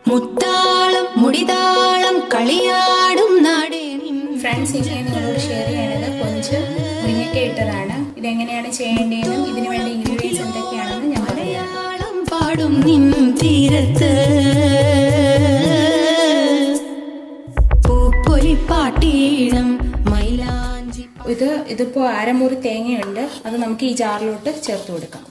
മുത്താളം മുടിതാളം കളിയാടും നാടേ നിൻ ഫ്രണ്ട്സ് ഇനി ഞാൻ നിങ്ങളോട് ഷെയർ ചെയ്യണത് കൊഞ്ച് മുരിങ്ങയ്ക്ക ഇട്ടതാണ് ഇതെങ്ങനെയാണ് ചെയ്യേണ്ടതെന്നും ഇതിനു വേണ്ട ഇൻഗ്രീഡിയൻസ് എന്തൊക്കെയാണെന്ന് ഞാൻ പറയാം മലയാളം പാടും നിൻ തീരത്ത് പൂപ്പൊലിപ്പാട്ടീണം മൈലാഞ്ചി ഇത് ഇതിപ്പോൾ അരമുറി തേങ്ങയുണ്ട് അത് നമുക്ക് ഈ ജാറിലോട്ട് ചേർത്ത് കൊടുക്കാം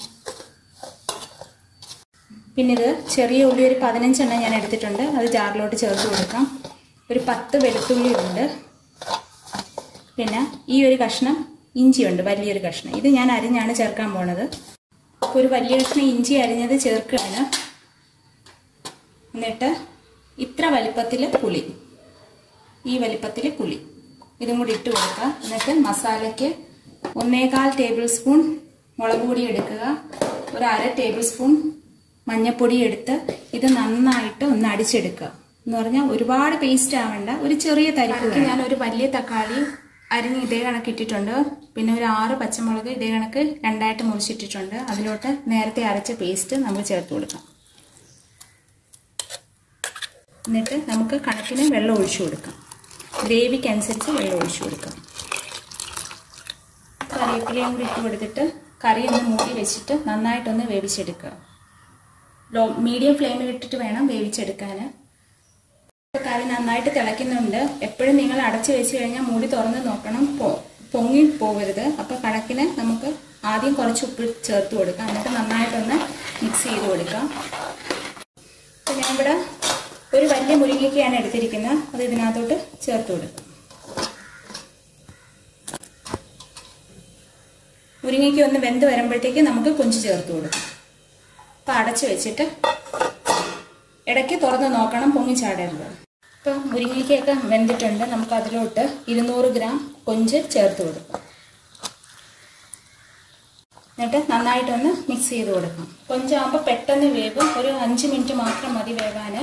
പിന്നെ ഇത് ചെറിയ ഉള്ളി ഒരു പതിനഞ്ചെണ്ണം ഞാൻ എടുത്തിട്ടുണ്ട് അത് ജാറിലോട്ട് ചേർത്ത് കൊടുക്കാം ഒരു പത്ത് വെളുത്തുള്ളി ഉണ്ട് പിന്നെ ഈ ഒരു കഷ്ണം ഇഞ്ചിയുണ്ട് വലിയൊരു കഷ്ണം ഇത് ഞാൻ അരിഞ്ഞാണ് ചേർക്കാൻ പോണത് അപ്പോൾ ഒരു വലിയ കഷ്ണം ഇഞ്ചി അരിഞ്ഞത് ചേർക്കുകയാണ് എന്നിട്ട് ഇത്ര വലിപ്പത്തിൽ പുളി ഈ വലിപ്പത്തിൽ പുളി ഇതും കൂടി ഇട്ട് കൊടുക്കുക എന്നിട്ട് മസാലയ്ക്ക് ഒന്നേകാൽ ടേബിൾ സ്പൂൺ മുളക് പൊടി എടുക്കുക ഒരു അര ടേബിൾ സ്പൂൺ മഞ്ഞൾപ്പൊടി എടുത്ത് ഇത് നന്നായിട്ട് ഒന്ന് അടിച്ചെടുക്കുക എന്ന് പറഞ്ഞാൽ ഒരുപാട് പേസ്റ്റ് ആവണ്ട ഒരു ചെറിയ തരിക്ക് ഞാൻ ഒരു വലിയ തക്കാളി അരിഞ്ഞ് ഇതേ കണക്ക് ഇട്ടിട്ടുണ്ട് പിന്നെ ഒരു ആറ് പച്ചമുളക് ഇതേ കണക്ക് രണ്ടായിട്ട് മുറിച്ചിട്ടിട്ടുണ്ട് അതിലോട്ട് നേരത്തെ അരച്ച പേസ്റ്റ് നമ്മൾ ചേർത്ത് കൊടുക്കാം എന്നിട്ട് നമുക്ക് കണക്കിന് വെള്ളം ഒഴിച്ചു കൊടുക്കാം ഗ്രേവിക്ക് അനുസരിച്ച് വെള്ളം ഒഴിച്ചു കൊടുക്കാം കറിവേപ്പിലയും കൂടി ഇട്ട് കൊടുത്തിട്ട് കറി ഒന്ന് മൂടി വെച്ചിട്ട് നന്നായിട്ടൊന്ന് വേവിച്ചെടുക്കുക ലോ മീഡിയം ഫ്ലെയിമിൽ ഇട്ടിട്ട് വേണം വേവിച്ചെടുക്കാൻ കറി നന്നായിട്ട് തിളയ്ക്കുന്നുണ്ട് എപ്പോഴും നിങ്ങൾ അടച്ചു വെച്ച് കഴിഞ്ഞാൽ മൂടി തുറന്ന് നോക്കണം പൊ- പൊങ്ങി പോകരുത് അപ്പോൾ കണക്കിന് നമുക്ക് ആദ്യം കുറച്ച് ഉപ്പ് ചേർത്ത് കൊടുക്കാം എന്നിട്ട് നന്നായിട്ടൊന്ന് മിക്സ് ചെയ്ത് കൊടുക്കാം അപ്പോൾ ഞാൻ ഇവിടെ ഒരു വലിയ മുരിങ്ങയ്ക്കയാണ് എടുത്തിരിക്കുന്നത് അത് ഇതിനകത്തോട്ട് ചേർത്ത് കൊടുക്കും മുരിങ്ങയ്ക്ക ഒന്ന് വെന്ത് വരുമ്പോഴത്തേക്ക് നമുക്ക് കൊഞ്ച് ചേർത്ത് കൊടുക്കാം അപ്പം അടച്ച് വെച്ചിട്ട് ഇടയ്ക്ക് തുറന്ന് നോക്കണം പൊങ്ങിച്ചാടരുത് ഇപ്പം മുരിങ്ങയ്ക്കൊക്കെ വെന്തിട്ടുണ്ട് നമുക്ക് അതിലോട്ട് ഇരുന്നൂറ് ഗ്രാം കൊഞ്ച് ചേർത്ത് കൊടുക്കാം എന്നിട്ട് നന്നായിട്ടൊന്ന് മിക്സ് ചെയ്ത് കൊടുക്കാം കൊഞ്ചാകുമ്പോൾ പെട്ടെന്ന് വേവും ഒരു അഞ്ച് മിനിറ്റ് മാത്രം മതി വേവാൻ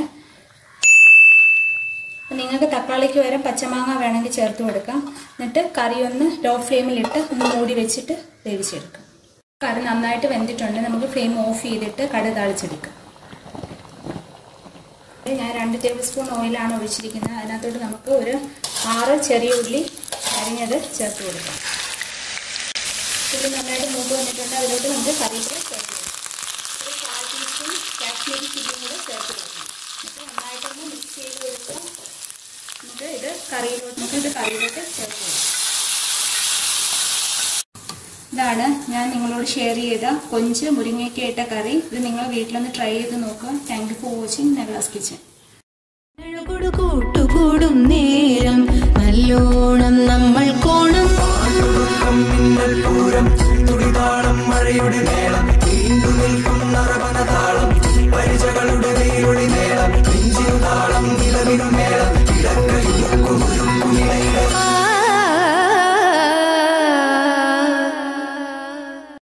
നിങ്ങൾക്ക് തക്കാളിക്ക് പകരം പച്ചമാങ്ങ വേണമെങ്കിൽ ചേർത്ത് കൊടുക്കാം എന്നിട്ട് കറി ഒന്ന് ലോ ഫ്ലെയിമിലിട്ട് ഒന്ന് മൂടി വെച്ചിട്ട് വേവിച്ചെടുക്കാം കറി നന്നായിട്ട് വെന്തിട്ടുണ്ട് നമുക്ക് ഫ്ലെയിം ഓഫ് ചെയ്തിട്ട് കട താളിച്ചെടുക്കാം ഞാൻ രണ്ട് ടേബിൾ സ്പൂൺ ഓയിലാണ് ഒഴിച്ചിരിക്കുന്നത് അതിനകത്തോട്ട് നമുക്ക് ഒരു ആറ് ചെറിയ ഉള്ളി അരിഞ്ഞത് ചേർത്ത് കൊടുക്കാം ഉള്ളി നന്നായിട്ട് മൂത്ത് വന്നിട്ടുണ്ട് അതിലോട്ട് നമുക്ക് കറിവേപ്പില ചേർത്ത് കൊടുക്കാം ഒരു കാൽ ടീസ്പൂൺ കാശ്മീരി ചില്ലിയും കൂടെ ചേർത്ത് കൊടുക്കാം എന്നിട്ട് നന്നായിട്ടൊന്ന് മിക്സ് ചെയ്ത് കൊടുക്കാം നമുക്ക് ഇത് കറിയിലോട്ട് നമുക്ക് ഇത് കറിയിലോട്ട് ചേർത്ത് കൊടുക്കാം ഇതാണ് ഞാൻ നിങ്ങളോട് ഷെയർ ചെയ്ത കൊഞ്ച് മുരിങ്ങയ്ക്ക ഇട്ട കറി ഇത് നിങ്ങൾ വീട്ടിലൊന്ന് ട്രൈ ചെയ്ത് നോക്കുക thank you for watching Nella's kitchen അഴകൊടു കൂട്ടുകൂടും നേരം നല്ലോണം നമ്മൾ കോണം പൂരം തുടിതാളം മഴയുടെ മേളം നീണ്ടു നിൽക്കും നറവനതാളം പരിചകളുടെ വെയിലൊളി മേളം നെഞ്ചിനു താളം നിലവിനു മേളം ഇടക്കൈ